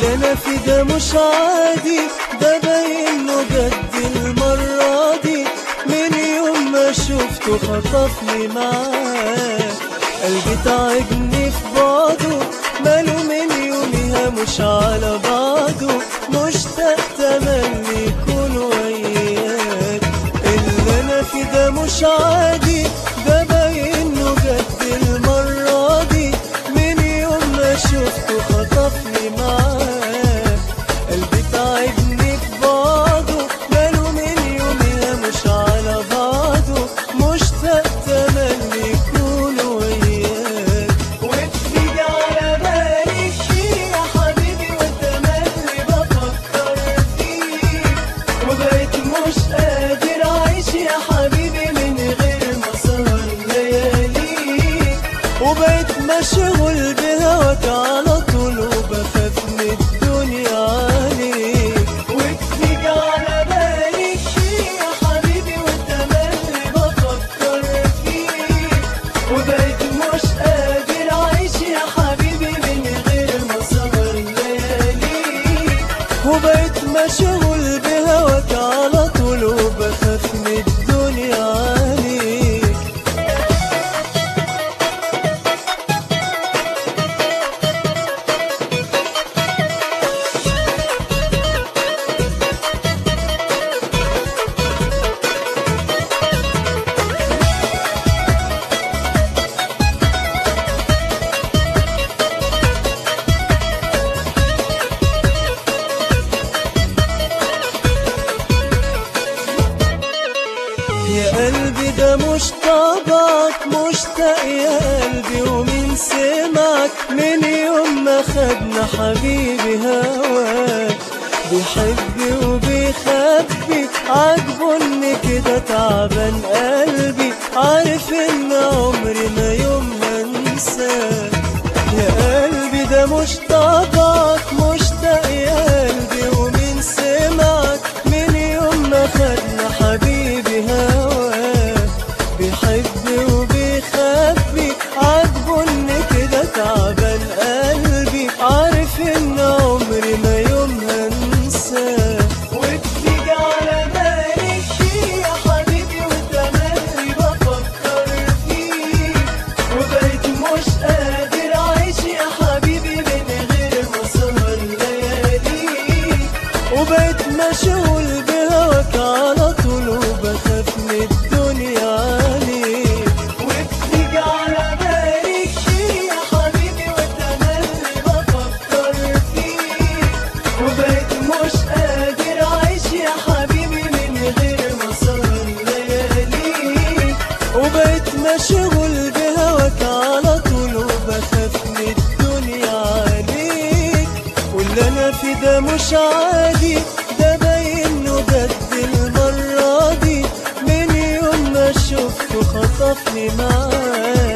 اللي انا في ده مش عادي ده باين له جد المرة دي من يوم ما شفته خطفني معاه قلبي تعبني في بعضه ماله من يوميها مش على بعضه مشتاق تملي يكون وياك اللي انا في ده مش عادي ده باين له جد المرة دي من يوم ما شفته خطفني معاه قلبي تعبني في بعضه ماله من يوميها مش على بعضه مشتاق تملي يكون وياك وبتيجي على بالي شي يا حبيبي وتملي بفكر فيك وبقيت مش قادر اعيش يا حبيبي من غير ما اسهر لياليك وبقيت مشغول بهواك على طول وبخاف من الدنيا عليك وبتيجي على بالي شي يا حبيبي وتملي بفكر فيك وبقيت مش قادر اعيش يا حبيبي من غير ما اسهر لياليك وبقيت مشغول بهواك على طول وبخاف من الدنيا عليك يا قلبي ده مش طبعك مشتاق يا قلبي ومين سمعك من يوم ما خدنا حبيبي هواك بيحب وبيخبي عاجبه ان كده تعبان قلبي عارف ان عمري ما يوم هنساك يا قلبي ده مش طبعك مشتاق يا قلبي ومين سمعك من يوم ما خدنا حبيبي هواك بيحب وبيخبي عاجبه ان كده تعبان قلبي عارف ان عمري ما يوم هنساه وبتيجي على بالي شي يا حبيبي وتملي بفكر فيك وبقيت مش قادر اعيش يا حبيبي من غير ما اسهر لياليك وبقيت مشغول بهواك على طول وبخاف من الدنيا عليك وبتيجي على بالي شي يا حبيبي وتملي بفكر فيك وبقيت مش قادر اعيش يا حبيبي من غير ما اسهر لياليك وبقيت مشغول بهواك على طول وبخاف من الدنيا عليك واللي انا في ده مش عادي ده باين له جد المرة دي من يوم ما شفته خطفني معاه